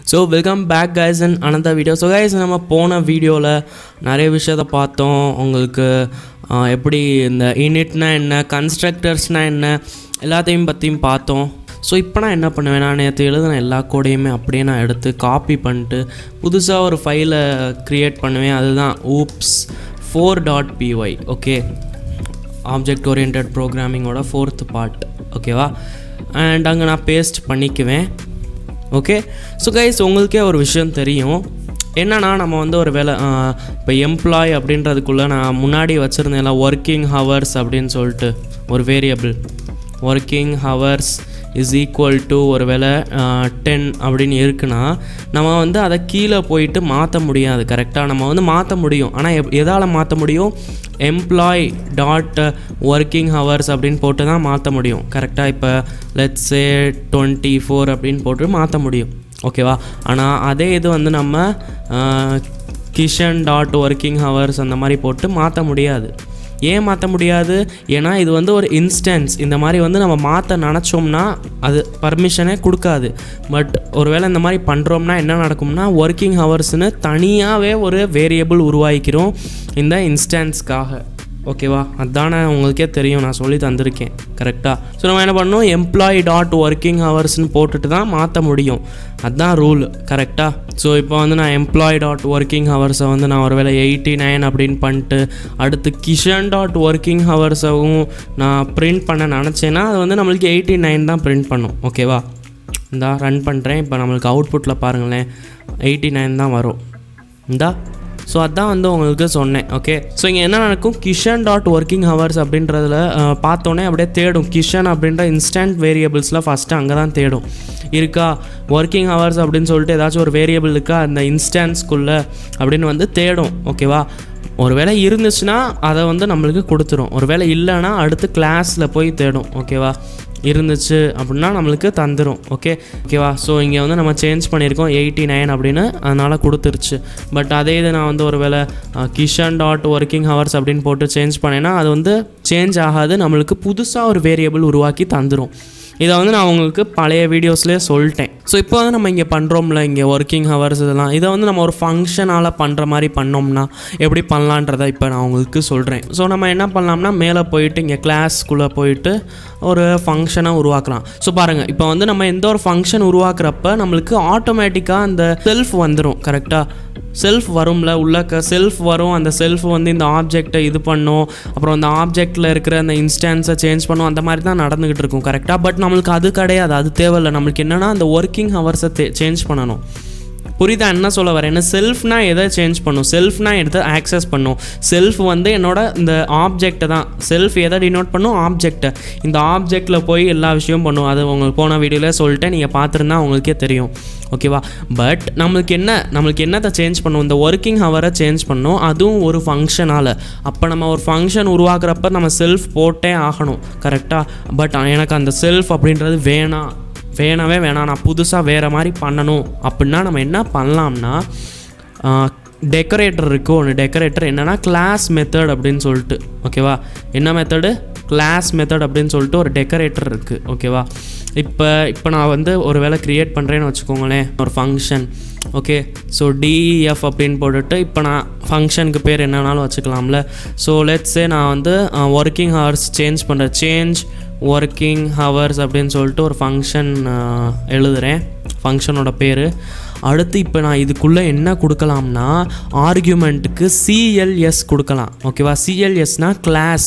so welcome back guys and another video so guys நம்ம போன வீடியோவில் நிறைய விஷயத்த பார்த்தோம் உங்களுக்கு ஆஹ், எப்படி இந்த யூனிட்னா என்ன கன்ஸ்ட்ரக்டர்ஸ்னால் என்ன எல்லாத்தையும் பற்றியும் பார்த்தோம் ஸோ இப்போ நான் என்ன பண்ணுவேன் நான் நேற்று எழுதின எல்லா கோடையுமே அப்படியே நான் எடுத்து காப்பி பண்ணிட்டு புதுசாக ஒரு ஃபைலை க்ரியேட் பண்ணுவேன் அதுதான் OOPS four dot PY okay object oriented ப்ரோக்ராமிங்கோட ஃபோர்த் பார்ட் ஓகேவா அண்ட் அங்கே நான் பேஸ்ட் பண்ணிக்குவேன் ஓகே ஸோ கைஸ் உங்களுக்கே ஒரு விஷயம் தெரியும் என்னன்னா நம்ம வந்து ஒரு வேலை இப்போ எம்ப்ளாய் அப்படின்றதுக்குள்ளே நான் முன்னாடி வச்சுருந்தேன்ல ஒர்க்கிங் ஹவர்ஸ் அப்படின்னு சொல்லிட்டு ஒரு variable working hours is equal to ஒரு வேலை டென் அப்படின்னு இருக்குன்னா நம்ம வந்து அதை கீழே போயிட்டு மாற்ற முடியாது கரெக்டாக நம்ம வந்து மாற்ற முடியும் ஆனால் எப் எதால் மாற்ற முடியும் எம்ப்ளாய் டாட் ஒர்க்கிங் ஹவர்ஸ் அப்படின்னு போட்டு தான் மாற்ற முடியும் கரெக்டாக இப்போ லெட்ஸே டுவெண்ட்டி ஃபோர் அப்படின்னு போட்டு மாற்ற முடியும் ஓகேவா ஆனால் அதே இது வந்து நம்ம கிஷன் டாட் ஒர்க்கிங் ஹவர்ஸ் அந்த மாதிரி போட்டு மாற்ற முடியாது ஏன் மாற்ற முடியாது ஏன்னா இது வந்து ஒரு இன்ஸ்டன்ஸ் இந்த மாதிரி வந்து நம்ம மாற்ற நினச்சோம்னா அது பர்மிஷனே கொடுக்காது பட் ஒருவேளை இந்த மாதிரி பண்ணுறோம்னா என்ன நடக்கும்னா ஒர்க்கிங் ஹவர்ஸ்னு தனியாகவே ஒரு வேரியபிள் உருவாக்கிக்கிறோம் இந்த இன்ஸ்டன்ஸ்க்காக ஓகேவா அதானே உங்களுக்கே தெரியும் நான் சொல்லி தந்திருக்கேன் கரெக்டாக ஸோ நம்ம என்ன பண்ணணும் எம்ப்ளாயி டாட் ஒர்க்கிங் ஹவர்ஸ்னு போட்டுட்டு தான் மாற்ற முடியும் அதுதான் ரூல் கரெக்டாக ஸோ இப்போ வந்து நான் எம்ப்ளாயி டாட் ஒர்க்கிங் ஹவர்ஸை வந்து நான் ஒருவேளை எயிட்டி நைன் அப்படின்னு பண்ணிட்டு அடுத்து கிஷன் டாட் ஒர்க்கிங் ஹவர்ஸவும் நான் பிரிண்ட் பண்ண நினச்சேன்னா அது வந்து நம்மளுக்கு எயிட்டி நைன் தான் பிரிண்ட் பண்ணும் ஓகேவா இந்தா ரன் பண்ணுறேன் இப்போ நம்மளுக்கு அவுட்புட்டில் பாருங்களேன் எயிட்டி நைன் தான் வரும் இந்தா ஸோ அதான் வந்து உங்களுக்கு சொன்னேன் ஓகே ஸோ இங்கே என்ன நடக்கும் கிஷன் டாட் ஒர்க்கிங் ஹவர்ஸ் அப்படின்றதுல அஹ், பார்த்தோன்னே அப்படியே தேடும் கிஷன் அப்படின்ற இன்ஸ்டன்ட் வேரியபிள்ஸில் ஃபஸ்ட்டு அங்கே தான் தேடும் இருக்கா ஒர்க்கிங் ஹவர்ஸ் அப்படின்னு சொல்லிட்டு ஏதாச்சும் ஒரு வேரியபிள் இருக்கா அந்த இன்ஸ்டன்ஸ்குள்ளே அப்படின்னு வந்து தேடும் ஓகேவா ஒருவேளை இருந்துச்சுன்னா அதை வந்து நம்மளுக்கு கொடுத்துரும் ஒருவேளை இல்லைன்னா அடுத்து கிளாஸில் போய் தேடும் ஓகேவா இருந்துச்சு அப்படின்னா நம்மளுக்கு தந்துடும் ஓகே ஓகேவா ஸோ இங்கே வந்து நம்ம சேஞ்ச் பண்ணியிருக்கோம் எயிட்டி நைன் அப்படின்னு அதனால் கொடுத்துருச்சு பட் அதே இது நான் வந்து ஒரு வேளை கிஷன் டாட் ஒர்க்கிங் ஹவர்ஸ் அப்படின்னு போட்டு சேஞ்ச் பண்ணேன்னா அது வந்து சேஞ்ச் ஆகாது நம்மளுக்கு புதுசாக ஒரு வேரியபிள் உருவாக்கி தந்துடும் இதை வந்து நான் உங்களுக்கு பழைய வீடியோஸ்லேயே சொல்லிட்டேன் ஸோ இப்போ வந்து நம்ம இங்கே பண்ணுறோம்ல இங்கே ஒர்க்கிங் ஹவர்ஸ் இதெல்லாம் இதை வந்து நம்ம ஒரு ஃபங்க்ஷனால் பண்ணுற மாதிரி பண்ணோம்னா எப்படி பண்ணலான்றதை இப்போ நான் உங்களுக்கு சொல்கிறேன் ஸோ நம்ம என்ன பண்ணலாம்னா மேலே போயிட்டு இங்கே கிளாஸ்க்குள்ளே போயிட்டு ஒரு ஃபங்க்ஷனை உருவாக்கலாம் ஸோ பாருங்கள் இப்போ வந்து நம்ம எந்த ஒரு ஃபங்க்ஷன் உருவாக்குறப்ப நம்மளுக்கு ஆட்டோமேட்டிக்காக அந்த செல்ஃப் வந்துடும் கரெக்டாக செல்ஃப் வரும்ல உள்ளக்க செல்ஃப் வரும் அந்த செல்ஃப் வந்து இந்த ஆப்ஜெக்டை இது பண்ணும் அப்புறம் அந்த ஆப்ஜெக்டில் இருக்கிற அந்த இன்ஸ்டன்ஸை சேஞ்ச் பண்ணும் அந்த மாதிரி தான் நடந்துக்கிட்டு இருக்கும் கரெக்டாக பட் நம்மளுக்கு அது கிடையாது அது தேவையில்லை நம்மளுக்கு என்னென்னா அந்த ஒர்க்கிங் ஹவர்ஸை சேஞ்ச் பண்ணணும் புரியுதா என்ன சொல்ல வரேன் செல்ஃப்னா எதை சேஞ்ச் பண்ணும் செல்ஃப்னா எடுத்து ஆக்சஸ் பண்ணும் செல்ஃப் வந்து என்னோட இந்த ஆப்ஜெக்டை தான் செல்ஃப் எதை டினோட் பண்ணும் ஆப்ஜெக்டை இந்த ஆப்ஜெக்டில் போய் எல்லா விஷயமும் பண்ணும் அது உங்களுக்கு போன வீடியோவில் சொல்லிட்டேன் நீங்கள் பார்த்துருந்தா உங்களுக்கே தெரியும் ஓகேவா பட் நம்மளுக்கு என்ன நம்மளுக்கு என்னத்தை சேஞ்ச் பண்ணும் இந்த ஒர்க்கிங் ஹவரை சேஞ்ச் பண்ணோம் அதுவும் ஒரு ஃபங்க்ஷனால் அப்போ நம்ம ஒரு ஃபங்க்ஷன் உருவாக்குறப்ப நம்ம செல்ஃப் போட்டே ஆகணும் கரெக்டாக பட் எனக்கு அந்த செல்ஃப் அப்படின்றது வேணாம் வேணவே வேணாம் நான் புதுசாக வேறு மாதிரி பண்ணணும் அப்படின்னா நம்ம என்ன பண்ணலாம்னா டெக்கரேட்டர் இருக்குது ஒன்று டெக்கரேட்டர் என்னென்னா கிளாஸ் மெத்தட் அப்படின்னு சொல்லிட்டு ஓகேவா என்ன மெத்தடு கிளாஸ் மெத்தட் அப்படின்னு சொல்லிட்டு ஒரு டெக்கரேட்டர் இருக்குது ஓகேவா இப்போ இப்போ நான் வந்து ஒரு வேளை க்ரியேட் பண்ணுறேன்னு வச்சுக்கோங்களேன் ஒரு ஃபங்க்ஷன் ஓகே ஸோ டிஎஃப் அப்படின்னு போட்டுட்டு இப்போ நான் ஃபங்க்ஷனுக்கு பேர் என்னன்னாலும் வச்சுக்கலாம்ல ஸோ லெட்ஸே நான் வந்து ஒர்க்கிங் ஹவர்ஸ் சேஞ்ச் பண்ணுறேன் சேஞ்ச் ஒர்க்கிங் ஹவர்ஸ் அப்படின்னு சொல்லிட்டு ஒரு ஃபங்க்ஷன் எழுதுகிறேன் ஃபங்க்ஷனோட பேர் அடுத்து இப்போ நான் இதுக்குள்ளே என்ன கொடுக்கலாம்னா ஆர்கியூமெண்ட்டுக்கு சிஎல்எஸ் கொடுக்கலாம் ஓகேவா சிஎல்எஸ்னால் கிளாஸ்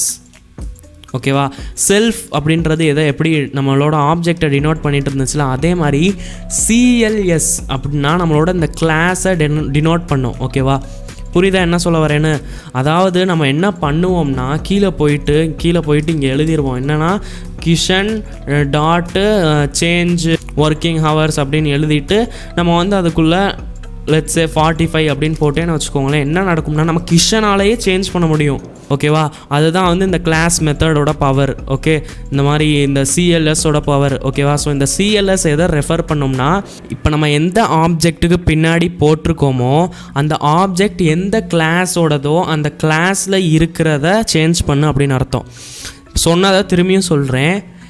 ஓகேவா செல்ஃப் அப்படின்றது எதை எப்படி நம்மளோட ஆப்ஜெக்டை டினோட் பண்ணிட்டு இருந்துச்சுல அதே மாதிரி சிஎல்எஸ் அப்படின்னா நம்மளோட இந்த கிளாஸை டினோட் பண்ணும் ஓகேவா புரியுதா என்ன சொல்ல வரேன்னு அதாவது நம்ம என்ன பண்ணுவோம்னா கீழே போயிட்டு கீழே போயிட்டு இங்கே எழுதிடுவோம் என்னென்னா கிஷன் டாட்டு சேஞ்ச் ஒர்க்கிங் ஹவர்ஸ் அப்படின்னு எழுதிட்டு நம்ம வந்து அதுக்குள்ளே லெட்ஸே ஃபார்ட்டி ஃபைவ் அப்படின்னு போட்டேன்னு வச்சுக்கோங்களேன் என்ன நடக்கும்னா நம்ம கிஷனாலேயே சேஞ்ச் பண்ண முடியும் ஓகேவா அதுதான் வந்து இந்த கிளாஸ் மெத்தடோட பவர் ஓகே இந்த மாதிரி இந்த சிஎல்எஸோட பவர் ஓகேவா ஸோ இந்த சிஎல்எஸ் எதை ரெஃபர் பண்ணோம்னா இப்போ நம்ம எந்த ஆப்ஜெக்ட்டுக்கு பின்னாடி போட்டிருக்கோமோ அந்த ஆப்ஜெக்ட் எந்த கிளாஸோடதோ அந்த கிளாஸில் இருக்கிறத சேஞ்ச் பண்ணு அப்படின்னு அர்த்தம் சொன்னதை திரும்பியும் சொல்கிறேன்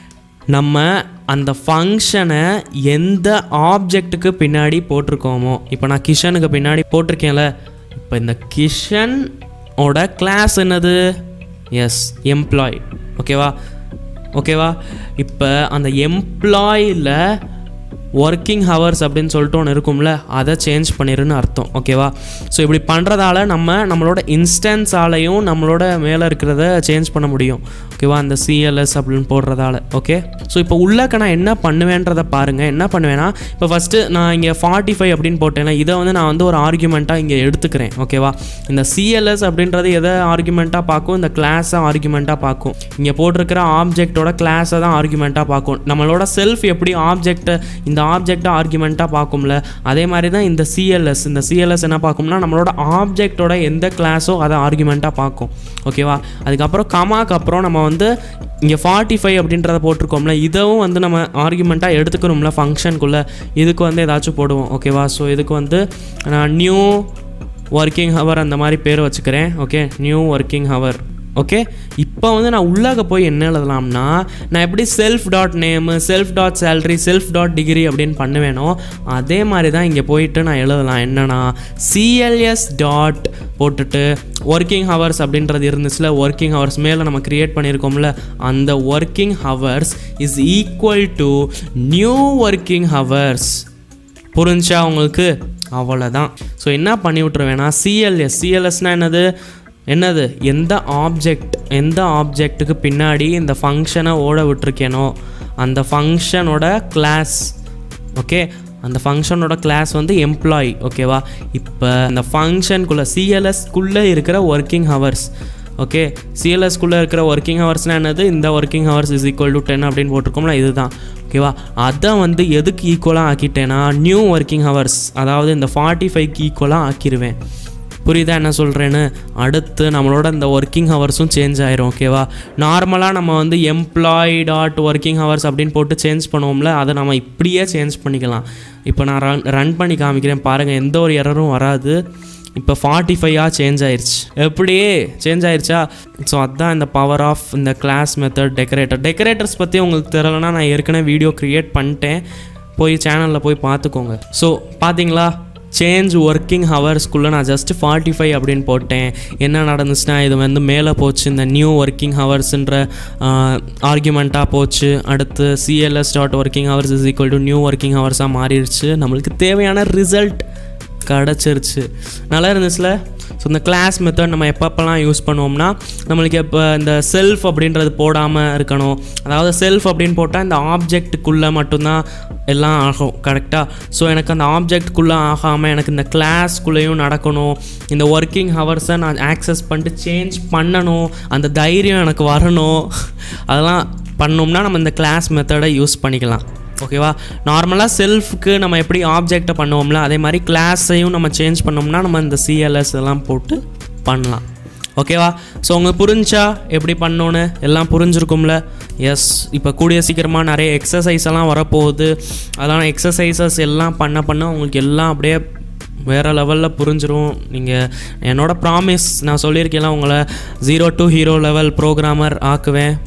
நம்ம அந்த ஃபங்க்ஷனை எந்த ஆப்ஜெக்ட்டுக்கு பின்னாடி போட்டிருக்கோமோ இப்போ நான் கிஷனுக்கு பின்னாடி போட்டிருக்கேன்ல இப்போ இந்த கிஷன் ஓட கிளாஸ் என்னது எஸ் எம்ப்ளாய் ஓகேவா ஓகேவா இப்போ அந்த எம்ப்ளாயில் ஒர்க்கிங் ஹவர்ஸ் அப்படின்னு சொல்லிட்டு ஒன்று இருக்கும்ல அதை சேஞ்ச் பண்ணிருன்னு அர்த்தம் ஓகேவா ஸோ இப்படி பண்ணுறதால நம்ம நம்மளோட இன்ஸ்டன்ஸாலையும் நம்மளோட மேலே இருக்கிறத சேஞ்ச் பண்ண முடியும் ஓகேவா அந்த சிஎல்எஸ் அப்படின்னு போடுறதால ஓகே ஸோ இப்போ உள்ளக்க நான் என்ன பண்ணுவேன்றதை பாருங்கள் என்ன பண்ணுவேன்னா இப்போ ஃபஸ்ட்டு நான் இங்கே ஃபார்ட்டி ஃபைவ் அப்படின்னு போட்டேன்னா இதை வந்து நான் வந்து ஒரு ஆர்குமெண்ட்டாக இங்கே எடுத்துக்கிறேன் ஓகேவா இந்த சிஎல்எஸ் அப்படின்றது எதை ஆர்குமெண்ட்டாக பார்க்கும் இந்த கிளாஸை ஆர்குமெண்ட்டாக பார்க்கும் இங்கே போட்டிருக்கிற ஆப்ஜெக்டோட கிளாஸை தான் ஆர்குமெண்ட்டாக பார்க்கும் நம்மளோட செல்ஃப் எப்படி ஆப்ஜெக்ட்டை இந்த ஆப்ஜெக்டை ஆர்குமெண்ட்டாக பார்க்கும்ல அதே மாதிரி தான் இந்த சிஎல்எஸ் இந்த சிஎல்எஸ் என்ன பார்க்கும்னா நம்மளோட ஆப்ஜெக்டோட எந்த கிளாஸோ அதை ஆர்குமெண்ட்டாக பார்க்கும் ஓகேவா அதுக்கப்புறம் கமாக்கு அப்புறம் நம்ம வந்து இங்கே ஃபார்ட்டி ஃபைவ் அப்படின்றத போட்டிருக்கோம்ல இதுவும் வந்து நம்ம ஆர்குமெண்ட்டாக எடுத்துக்கணும்ல ஃபங்க்ஷனுக்குள்ளே இதுக்கு வந்து ஏதாச்சும் போடுவோம் ஓகேவா ஸோ இதுக்கு வந்து நான் நியூ ஒர்க்கிங் ஹவர் அந்த மாதிரி பேர் வச்சுக்கிறேன் okay new working hour okay இப்போ வந்து நான் உள்ளாக போய் என்ன எழுதலாம்னா நான் எப்படி self dot name self dot salary self dot degree அப்படின்னு பண்ணுவேனோ அதே மாதிரி தான் இங்கே போயிட்டு நான் எழுதலாம் என்னன்னா சிஎல்எஸ் டாட் போட்டுட்டு ஒர்க்கிங் ஹவர்ஸ் அப்படின்றது இருந்துச்சுல ஒர்க்கிங் ஹவர்ஸ் மேலே நம்ம க்ரியேட் பண்ணியிருக்கோம்ல அந்த working hours is equal to new working hours புரிஞ்சா உங்களுக்கு அவ்வளோதான் ஸோ என்ன பண்ணி விட்ருவேன்னா சிஎல்எஸ் சிஎல்எஸ்னால் என்னது என்னது எந்த ஆப்ஜெக்ட் எந்த ஆப்ஜெக்ட்டுக்கு பின்னாடி இந்த ஃபங்க்ஷனை ஓட விட்டுருக்கேனோ அந்த ஃபங்க்ஷனோட கிளாஸ் ஓகே அந்த ஃபங்க்ஷனோட கிளாஸ் வந்து எம்ப்ளாயி ஓகேவா இப்போ அந்த ஃபங்க்ஷனுக்குள்ளே சிஎல்எஸ்க்குள்ளே இருக்கிற ஒர்க்கிங் ஹவர்ஸ் ஓகே சிஎல்எஸ்குள்ளே இருக்கிற ஒர்க்கிங் ஹவர்ஸ்னால் என்னது இந்த working hours is equal to ten அப்படின்னு போட்டிருக்கோம்ல இதுதான் ஓகேவா அதை வந்து எதுக்கு ஈக்குவலாக ஆக்கிட்டேன்னா நியூ ஒர்க்கிங் ஹவர்ஸ் அதாவது இந்த ஃபார்ட்டி ஃபைவ்க்கு ஈக்குவலாக ஆக்கிடுவேன் புரியுதா என்ன சொல்கிறேன்னு அடுத்து நம்மளோட இந்த ஒர்க்கிங் ஹவர்ஸும் சேஞ்ச் ஆயிரும் ஓகேவா நார்மலாக நம்ம வந்து எம்ப்ளாய் டாட் ஒர்க்கிங் ஹவர்ஸ் அப்படின்னு போட்டு சேஞ்ச் பண்ணுவோம்ல அதை நம்ம இப்படியே சேஞ்ச் பண்ணிக்கலாம் இப்போ நான் ரன் ரன் பண்ணி காமிக்கிறேன் பாருங்கள் எந்த ஒரு எரரும் வராது இப்போ ஃபார்ட்டி ஃபைவாக சேஞ்ச் ஆயிருச்சு எப்படி சேஞ்ச் ஆயிருச்சா ஸோ அதுதான் இந்த பவர் ஆஃப் இந்த கிளாஸ் மெத்தட் டெக்கரேட்டர் டெக்கரேட்டர்ஸ் பற்றி உங்களுக்கு தெரியலனா நான் ஏற்கனவே வீடியோ க்ரியேட் பண்ணிட்டேன் போய் சேனலில் போய் பார்த்துக்கோங்க ஸோ பார்த்தீங்களா சேஞ்ச் ஒர்க்கிங் ஹவர்ஸ்க்குள்ளே நான் ஜஸ்ட் ஃபார்ட்டி ஃபைவ் அப்படின்னு போட்டேன் என்ன நடந்துச்சுன்னா இது வந்து மேலே போச்சு இந்த நியூ ஒர்க்கிங் ஹவர்ஸ்ன்ற ஆர்குமெண்ட்டாக போச்சு அடுத்து CLS dot working hours is equal to new working ஹவர்ஸாக மாறிடுச்சு நம்மளுக்கு தேவையான ரிசல்ட் கிடச்சிருச்சு நல்லா இருந்துச்சுல ஸோ இந்த கிளாஸ் மெத்தட் நம்ம எப்பப்பெல்லாம் யூஸ் பண்ணுவோம்னா நம்மளுக்கு இப்போ இந்த செல்ஃப் அப்படின்றது போடாமல் இருக்கணும் அதாவது செல்ஃப் அப்படின்னு போட்டால் இந்த ஆப்ஜெக்ட்டுக்குள்ளே மட்டும்தான் எல்லாம் ஆகும் கரெக்டாக ஸோ எனக்கு அந்த ஆப்ஜெக்ட்குள்ளே ஆகாமல் எனக்கு இந்த கிளாஸ்க்குள்ளேயும் நடக்கணும் இந்த ஒர்க்கிங் ஹவர்ஸை நான் ஆக்சஸ் பண்ணிட்டு சேஞ்ச் பண்ணணும் அந்த தைரியம் எனக்கு வரணும் அதெல்லாம் பண்ணோம்னா நம்ம இந்த கிளாஸ் மெத்தடை யூஸ் பண்ணிக்கலாம் ஓகேவா நார்மலாக செல்ஃப்க்கு நம்ம எப்படி ஆப்ஜெக்டை பண்ணுவோம்ல அதே மாதிரி கிளாஸையும் நம்ம சேஞ்ச் பண்ணோம்னா நம்ம இந்த சிஎல்எஸ் எல்லாம் போட்டு பண்ணலாம் ஓகேவா ஸோ உங்களுக்கு புரிஞ்சா எப்படி பண்ணோன்னு எல்லாம் புரிஞ்சிருக்கும்ல எஸ் இப்போ கூடிய சீக்கிரமாக நிறைய எக்ஸசைஸ் எல்லாம் வரப்போகுது அதெல்லாம் எக்ஸசைசஸ் எல்லாம் பண்ண பண்ண உங்களுக்கு எல்லாம் அப்படியே வேறு லெவலில் புரிஞ்சிரும் நீங்கள் என்னோடய ப்ராமிஸ் நான் சொல்லியிருக்கேன்ல உங்களை zero to hero level programmer ஆக்குவேன்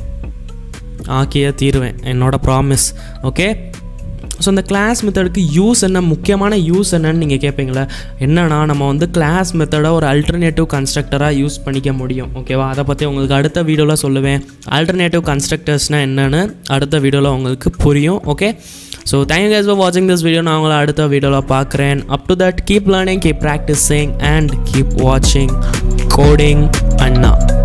ஆக்கியே தீருவேன் என்னோட ப்ராமிஸ் ஓகே ஸோ இந்த கிளாஸ் மெத்தடுக்கு யூஸ் என்ன முக்கியமான யூஸ் என்னன்னு நீங்கள் கேட்பீங்களே என்னன்னா நம்ம வந்து கிளாஸ் மெத்தடை ஒரு அல்டர்னேட்டிவ் கன்ஸ்ட்ரக்டராக யூஸ் பண்ணிக்க முடியும் ஓகேவா அதை பற்றி உங்களுக்கு அடுத்த வீடியோவில் சொல்லுவேன் ஆல்டர்னேட்டிவ் கன்ஸ்ட்ரக்டர்ஸ்னால் என்னென்னு அடுத்த வீடியோவில் உங்களுக்கு புரியும் okay so thanks for வாட்சிங் திஸ் வீடியோ நான் உங்களை அடுத்த வீடியோவில் பார்க்குறேன் up to that keep learning keep practising and keep வாட்சிங் கோடிங் அண்ணா